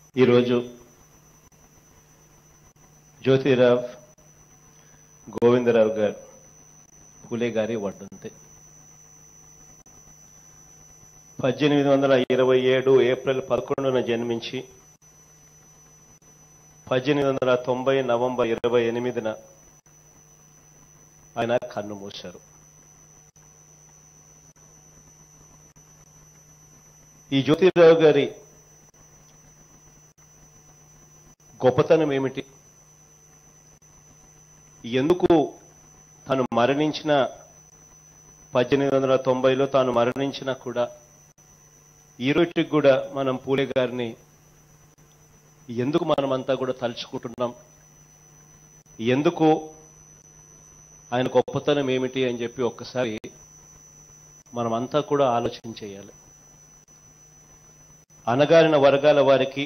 ఈరోజు జ్యోతిరావ్ గోవిందరావు గారు పూలే గారి వర్ధంతి పద్దెనిమిది వందల ఇరవై ఏడు ఏప్రిల్ పదకొండున జన్మించి పద్దెనిమిది వందల తొంభై నవంబర్ ఇరవై ఎనిమిదిన ఆయన కన్ను మూశారు ఈ జ్యోతిరావు గారి గొప్పతనం ఏమిటి ఎందుకు తను మరణించిన పద్దెనిమిది వందల తొంభైలో తాను మరణించినా కూడా ఈ రోజుకి కూడా మనం పూలే గారిని ఎందుకు మనమంతా కూడా తలుచుకుంటున్నాం ఎందుకు ఆయన గొప్పతనం ఏమిటి అని చెప్పి ఒక్కసారి మనమంతా కూడా ఆలోచన చేయాలి అనగారిన వర్గాల వారికి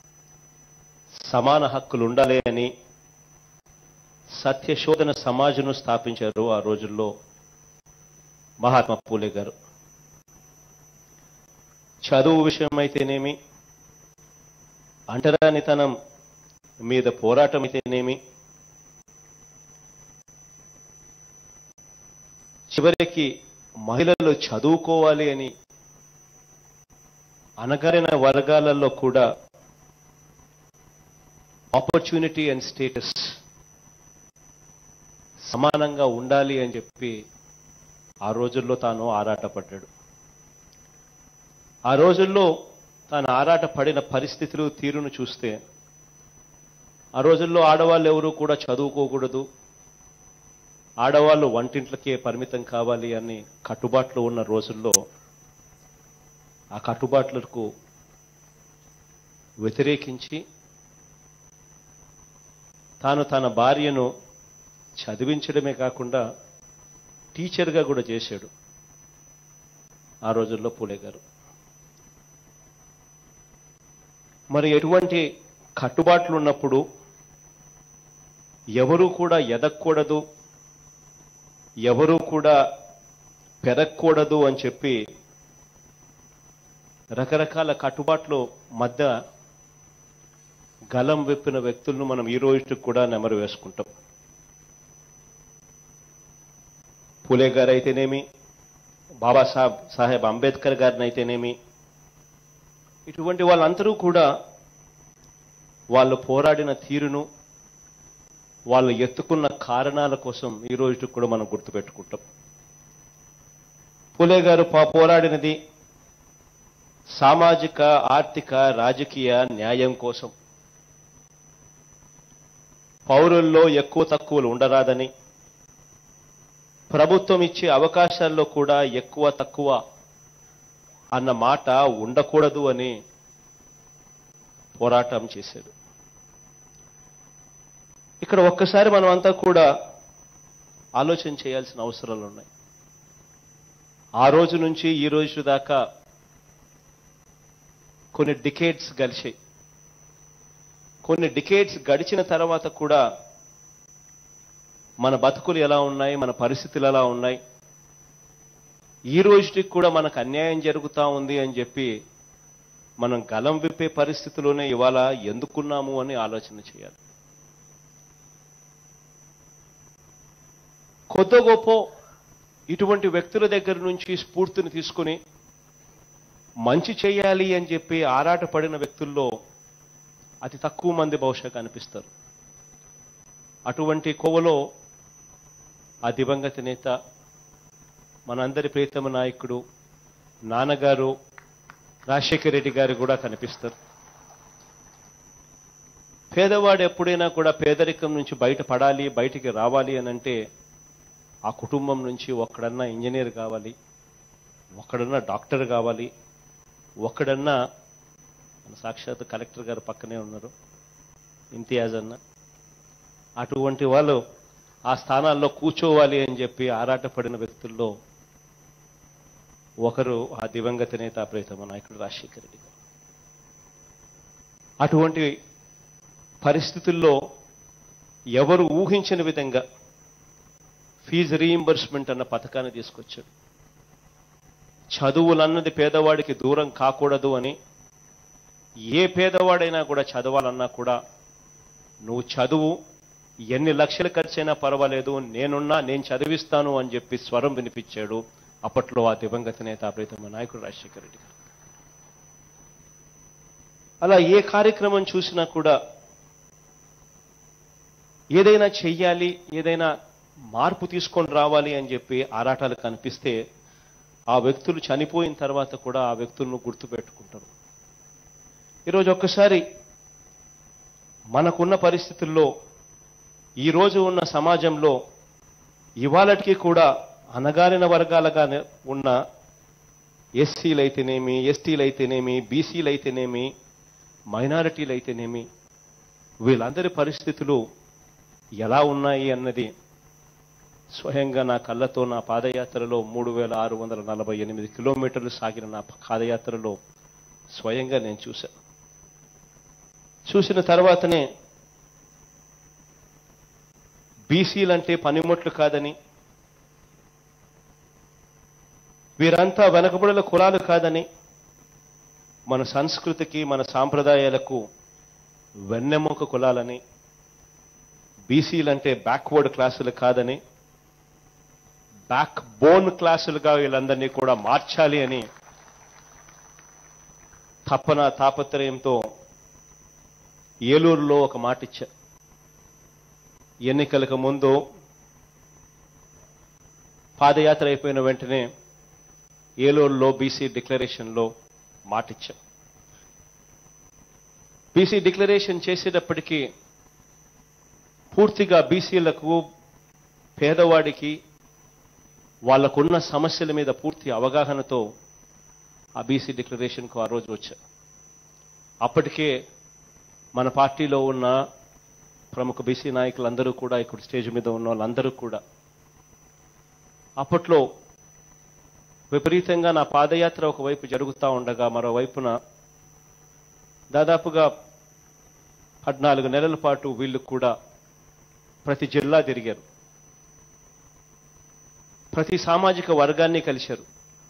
సమాన హక్కులు ఉండాలి అని సత్యశోధన సమాజను స్థాపించారు ఆ రోజుల్లో మహాత్మా పూలే గారు చదువు విషయమైతేనేమి అంటరానితనం మీద పోరాటం అయితేనేమి చివరికి మహిళలు చదువుకోవాలి అని అనగారిన వర్గాలలో కూడా ఆపర్చునిటీ అండ్ స్టేటస్ సమానంగా ఉండాలి అని చెప్పి ఆ రోజుల్లో తాను ఆరాటపడ్డాడు ఆ రోజుల్లో తాను ఆరాట పడిన పరిస్థితులు తీరును చూస్తే ఆ రోజుల్లో ఆడవాళ్ళు ఎవరు కూడా చదువుకోకూడదు ఆడవాళ్ళు వంటింట్లకే పరిమితం కావాలి అని కట్టుబాట్లు ఉన్న రోజుల్లో ఆ కట్టుబాట్లకు వ్యతిరేకించి తాను తన భార్యను చదివించడమే కాకుండా టీచర్గా కూడా చేశాడు ఆ రోజుల్లో పూలే గారు మరి ఎటువంటి కట్టుబాట్లు ఉన్నప్పుడు ఎవరూ కూడా ఎదగకూడదు ఎవరూ కూడా పెరగకూడదు అని చెప్పి రకరకాల కట్టుబాట్ల మధ్య గలం విప్పిన వ్యక్తులను మనం ఈ రోజుకి కూడా నెమరు వేసుకుంటాం పూలే గారు అయితేనేమి బాబాసాహెబ్ సాహెబ్ అంబేద్కర్ గారిని అయితేనేమి ఇటువంటి వాళ్ళందరూ కూడా వాళ్ళు పోరాడిన తీరును వాళ్ళు ఎత్తుకున్న కారణాల కోసం ఈ రోజుకి కూడా మనం గుర్తుపెట్టుకుంటాం పూలే గారు పో- పోరాడినది సామాజిక ఆర్థిక రాజకీయ న్యాయం కోసం పౌరుల్లో ఎక్కువ తక్కువలు ఉండరాదని ప్రభుత్వం ఇచ్చే అవకాశాల్లో కూడా ఎక్కువ తక్కువ అన్న మాట ఉండకూడదు అని పోరాటం చేశాడు ఇక్కడ ఒక్కసారి మనం అంతా కూడా ఆలోచన చేయాల్సిన అవసరాలు ఉన్నాయి ఆ రోజు నుంచి ఈ రోజు దాకా కొన్ని డికేట్స్ గడిచాయి కొన్ని డికేట్స్ గడిచిన తర్వాత కూడా మన బతుకులు ఎలా ఉన్నాయి మన పరిస్థితులు ఎలా ఉన్నాయి ఈ రోజుకి కూడా మనకు అన్యాయం జరుగుతా ఉంది అని చెప్పి మనం గలం విప్పే పరిస్థితిలోనే ఇవాళ ఎందుకున్నాము అని ఆలోచన చేయాలి కొద్ద గొప్ప ఇటువంటి వ్యక్తుల దగ్గర నుంచి స్ఫూర్తిని తీసుకుని మంచి చేయాలి అని చెప్పి ఆరాటపడిన వ్యక్తుల్లో అతి తక్కువ మంది బహుశా కనిపిస్తారు అటువంటి కోవలో ఆ దివంగత నేత మనందరి ప్రీతమ నాయకుడు నాన్నగారు రాజశేఖర రెడ్డి గారు కూడా కనిపిస్తారు పేదవాడు ఎప్పుడైనా కూడా పేదరికం నుంచి బయటపడాలి బయటికి రావాలి అని అంటే ఆ కుటుంబం నుంచి ఒక్కడన్నా ఇంజనీర్ కావాలి ఒక్కడన్నా డాక్టర్ కావాలి ఒక్కడన్నా మన సాక్షాత్ కలెక్టర్ గారు పక్కనే ఉన్నారు ఇంతియాజ్ అన్న అటువంటి వాళ్ళు ఆ స్థానాల్లో కూర్చోవాలి అని చెప్పి ఆరాటపడిన వ్యక్తుల్లో ఒకరు ఆ దివంగత నేత ప్రీతమ నాయకుడు రాజశేఖర రెడ్డి గారు అటువంటి పరిస్థితుల్లో ఎవరు ఊహించిన విధంగా ఫీజు రీయింబర్స్మెంట్ అన్న పథకాన్ని తీసుకొచ్చాడు చదువులన్నది పేదవాడికి దూరం కాకూడదు అని ఏ పేదవాడైనా కూడా చదవాలన్నా కూడా నువ్వు చదువు ఎన్ని లక్షలు ఖర్చైనా పర్వాలేదు నేనున్నా నేను చదివిస్తాను అని చెప్పి స్వరం వినిపించాడు అప్పట్లో ఆ దివంగత నేత ప్రీతమ నాయకుడు రాజశేఖర రెడ్డి గారు అలా ఏ కార్యక్రమం చూసినా కూడా ఏదైనా చెయ్యాలి ఏదైనా మార్పు తీసుకొని రావాలి అని చెప్పి ఆరాటాలు కనిపిస్తే ఆ వ్యక్తులు చనిపోయిన తర్వాత కూడా ఆ వ్యక్తులను గుర్తుపెట్టుకుంటారు ఈరోజు ఒక్కసారి మనకున్న పరిస్థితుల్లో ఈరోజు ఉన్న సమాజంలో ఇవాళకి కూడా అనగారిన వర్గాలుగా ఉన్న ఎస్సీలు అయితేనేమి ఎస్టీలు అయితేనేమి బీసీలు అయితేనేమి మైనారిటీలు అయితేనేమి వీళ్ళందరి పరిస్థితులు ఎలా ఉన్నాయి అన్నది స్వయంగా నా కళ్ళతో నా పాదయాత్రలో మూడు వేల ఆరు వందల నలభై ఎనిమిది కిలోమీటర్లు సాగిన నా పాదయాత్రలో స్వయంగా నేను చూశాను చూసిన తర్వాతనే బీసీలంటే పనిముట్లు కాదని వీరంతా వెనకబడుల కులాలు కాదని మన సంస్కృతికి మన సాంప్రదాయాలకు వెన్నెముక కులాలని బీసీలంటే బ్యాక్వర్డ్ క్లాసులు కాదని బ్యాక్ బోన్ క్లాసులుగా వీళ్ళందరినీ కూడా మార్చాలి అని తపన తాపత్రయంతో ఏలూరులో ఒక మాట ఇచ్చా ఎన్నికలకు ముందు పాదయాత్ర అయిపోయిన వెంటనే ఏలూరులో బీసీ డిక్లరేషన్లో మాటిచ్చా బీసీ డిక్లరేషన్ చేసేటప్పటికీ పూర్తిగా బీసీలకు పేదవాడికి వాళ్ళకున్న సమస్యల మీద పూర్తి అవగాహనతో ఆ బీసీ డిక్లరేషన్కు ఆ రోజు వచ్చా అప్పటికే మన పార్టీలో ఉన్న ప్రముఖ బీసీ నాయకులందరూ కూడా ఇక్కడ స్టేజ్ మీద ఉన్న వాళ్ళందరూ కూడా అప్పట్లో విపరీతంగా నా పాదయాత్ర ఒకవైపు జరుగుతూ ఉండగా మరోవైపున దాదాపుగా పద్నాలుగు నెలల పాటు వీళ్ళు కూడా ప్రతి జిల్లా తిరిగారు ప్రతి సామాజిక వర్గాన్ని కలిశారు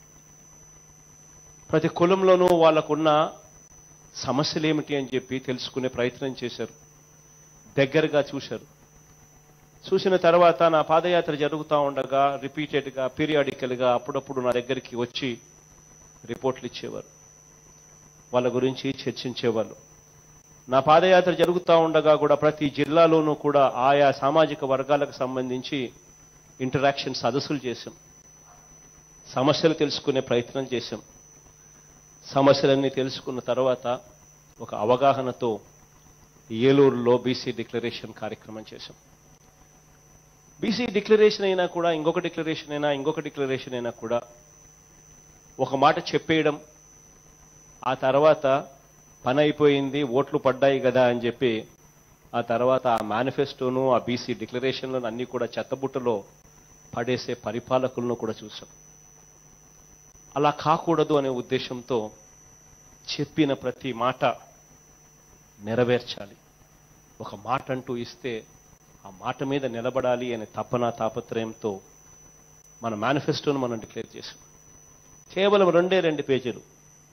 ప్రతి కులంలోనూ వాళ్ళకున్న సమస్యలు ఏమిటి అని చెప్పి తెలుసుకునే ప్రయత్నం చేశారు దగ్గరగా చూశారు చూసిన తర్వాత నా పాదయాత్ర జరుగుతూ ఉండగా రిపీటెడ్గా పీరియాడికల్గా అప్పుడప్పుడు నా దగ్గరికి వచ్చి రిపోర్ట్లు ఇచ్చేవారు వాళ్ళ గురించి చర్చించేవాళ్ళు నా పాదయాత్ర జరుగుతూ ఉండగా కూడా ప్రతి జిల్లాలోనూ కూడా ఆయా సామాజిక వర్గాలకు సంబంధించి ఇంటరాక్షన్ సదస్సులు చేశాం సమస్యలు తెలుసుకునే ప్రయత్నం చేశాం సమస్యలన్నీ తెలుసుకున్న తర్వాత ఒక అవగాహనతో ఏలూరులో బీసీ డిక్లరేషన్ కార్యక్రమం చేశాం బీసీ డిక్లరేషన్ అయినా కూడా ఇంకొక డిక్లరేషన్ అయినా ఇంకొక డిక్లరేషన్ అయినా కూడా ఒక మాట చెప్పేయడం ఆ తర్వాత పని అయిపోయింది ఓట్లు పడ్డాయి కదా అని చెప్పి ఆ తర్వాత ఆ మేనిఫెస్టోను ఆ బీసీ డిక్లరేషన్లను అన్ని కూడా చెత్తబుట్టలో పడేసే పరిపాలకులను కూడా చూసాం అలా కాకూడదు అనే ఉద్దేశంతో చెప్పిన ప్రతి మాట నెరవేర్చాలి ఒక మాట అంటూ ఇస్తే ఆ మాట మీద నిలబడాలి అనే తపన తాపత్రయంతో మన మేనిఫెస్టోను మనం డిక్లేర్ చేసాం కేవలం రెండే రెండు పేజీలు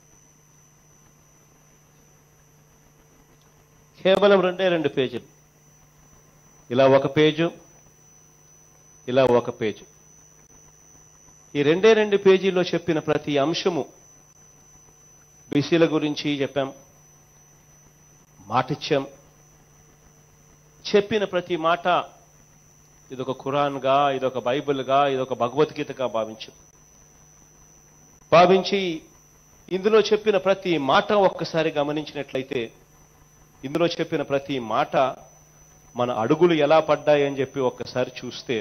కేవలం రెండే రెండు పేజీలు ఇలా ఒక పేజు ఇలా ఒక పేజు ఈ రెండే రెండు పేజీల్లో చెప్పిన ప్రతి అంశము బీసీల గురించి చెప్పాం మాటిచ్చాం చెప్పిన ప్రతి మాట ఇదొక ఖురాన్గా ఇదొక బైబిల్గా ఇదొక భగవద్గీతగా భావించాం భావించి ఇందులో చెప్పిన ప్రతి మాట ఒక్కసారి గమనించినట్లయితే ఇందులో చెప్పిన ప్రతి మాట మన అడుగులు ఎలా పడ్డాయని చెప్పి ఒక్కసారి చూస్తే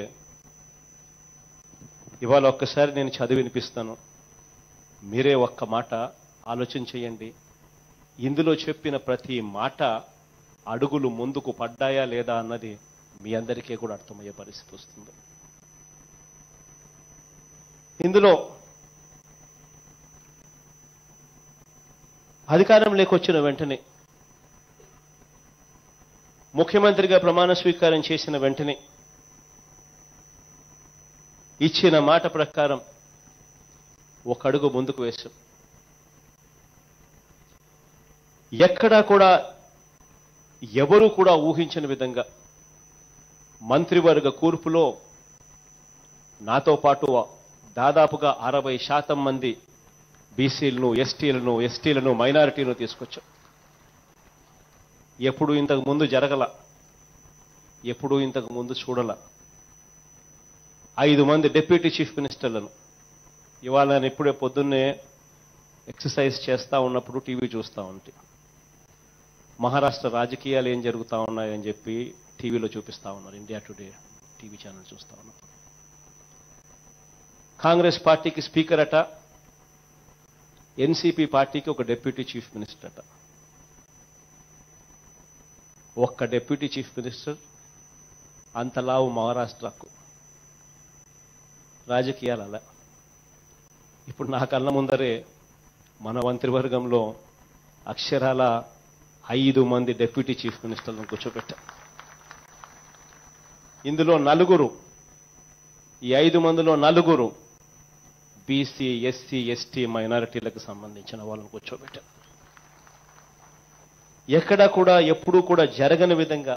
ఇవాళ ఒక్కసారి నేను చదివి వినిపిస్తాను మీరే ఒక్క మాట ఆలోచన చేయండి ఇందులో చెప్పిన ప్రతి మాట అడుగులు ముందుకు పడ్డాయా లేదా అన్నది మీ అందరికీ కూడా అర్థమయ్యే పరిస్థితి వస్తుంది ఇందులో అధికారంలోకి వచ్చిన వెంటనే ముఖ్యమంత్రిగా ప్రమాణ స్వీకారం చేసిన వెంటనే ఇచ్చిన మాట ప్రకారం ఒక అడుగు ముందుకు వేశాం ఎక్కడా కూడా ఎవరు కూడా ఊహించని విధంగా మంత్రివర్గ కూర్పులో నాతో పాటు దాదాపుగా అరవై శాతం మంది బీసీలను ఎస్టీలను ఎస్టీలను మైనారిటీలను తీసుకొచ్చాం ఎప్పుడు ఇంతకు ముందు జరగల ఎప్పుడు ఇంతకు ముందు చూడల ఐదు మంది డిప్యూటీ చీఫ్ మినిస్టర్లను ఇవాళ నేను ఇప్పుడే పొద్దున్నే ఎక్సర్సైజ్ చేస్తా ఉన్నప్పుడు టీవీ చూస్తా ఉంటే మహారాష్ట్ర రాజకీయాలు ఏం జరుగుతా ఉన్నాయని చెప్పి టీవీలో చూపిస్తా ఉన్నారు ఇండియా టుడే టీవీ ఛానల్ చూస్తా ఉన్నప్పుడు కాంగ్రెస్ పార్టీకి స్పీకర్ అట ఎన్సీపీ పార్టీకి ఒక డిప్యూటీ చీఫ్ మినిస్టర్ అట ఒక్క డిప్యూటీ చీఫ్ మినిస్టర్ అంతలావు మహారాష్ట్రకు రాజకీయాలు అలా ఇప్పుడు నా కళ్ళ ముందరే మన మంత్రివర్గంలో అక్షరాల ఐదు మంది డిప్యూటీ చీఫ్ మినిస్టర్లను కూర్చోబెట్టా ఇందులో నలుగురు ఈ ఐదు మందిలో నలుగురు బీసీ ఎస్సీ ఎస్టీ మైనారిటీలకు సంబంధించిన వాళ్ళని కూర్చోబెట్టారు ఎక్కడా కూడా ఎప్పుడూ కూడా జరగని విధంగా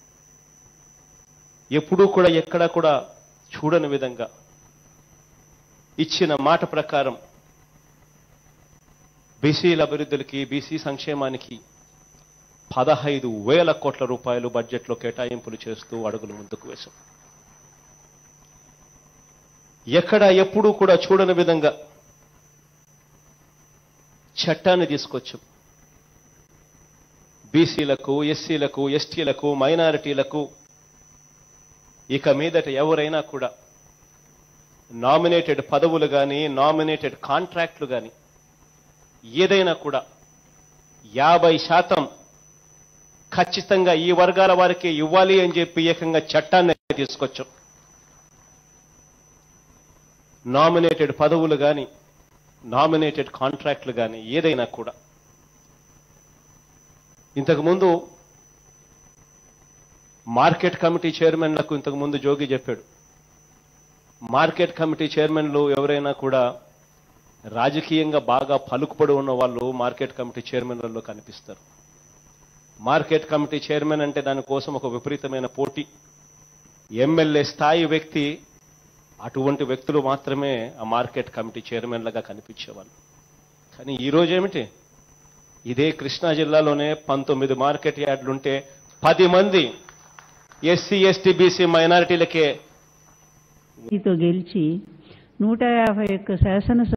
ఎప్పుడూ కూడా ఎక్కడా కూడా చూడని విధంగా ఇచ్చిన మాట ప్రకారం బీసీల అభివృద్ధులకి బీసీ సంక్షేమానికి పదహైదు వేల కోట్ల రూపాయలు బడ్జెట్లో కేటాయింపులు చేస్తూ అడుగులు ముందుకు వేశాం ఎక్కడ ఎప్పుడూ కూడా చూడని విధంగా చట్టాన్ని తీసుకొచ్చాం బీసీలకు ఎస్సీలకు ఎస్టీలకు మైనారిటీలకు ఇక మీదట ఎవరైనా కూడా నామినేటెడ్ పదవులు కానీ నామినేటెడ్ కాంట్రాక్ట్లు కానీ ఏదైనా కూడా యాభై శాతం ఖచ్చితంగా ఈ వర్గాల వారికి ఇవ్వాలి అని చెప్పి ఏకంగా చట్టాన్ని తీసుకొచ్చాం నామినేటెడ్ పదవులు కానీ నామినేటెడ్ కాంట్రాక్ట్లు కానీ ఏదైనా కూడా ఇంతకుముందు మార్కెట్ కమిటీ చైర్మన్లకు ఇంతకు ముందు జోగి చెప్పాడు మార్కెట్ కమిటీ చైర్మన్లు ఎవరైనా కూడా రాజకీయంగా బాగా పలుకుబడి ఉన్న వాళ్ళు మార్కెట్ కమిటీ చైర్మన్లలో కనిపిస్తారు మార్కెట్ కమిటీ చైర్మన్ అంటే దానికోసం ఒక విపరీతమైన పోటీ ఎమ్మెల్యే స్థాయి వ్యక్తి అటువంటి వ్యక్తులు మాత్రమే ఆ మార్కెట్ కమిటీ చైర్మన్లుగా కనిపించేవాళ్ళు కానీ ఈ రోజు ఏమిటి ఇదే కృష్ణా జిల్లాలోనే పంతొమ్మిది మార్కెట్ యార్డులుంటే పది మంది ఎస్సీ ఎస్టీ బీసీ మైనారిటీలకే తో గెలిచి నూట యాభై ఒక్క శాసనసభ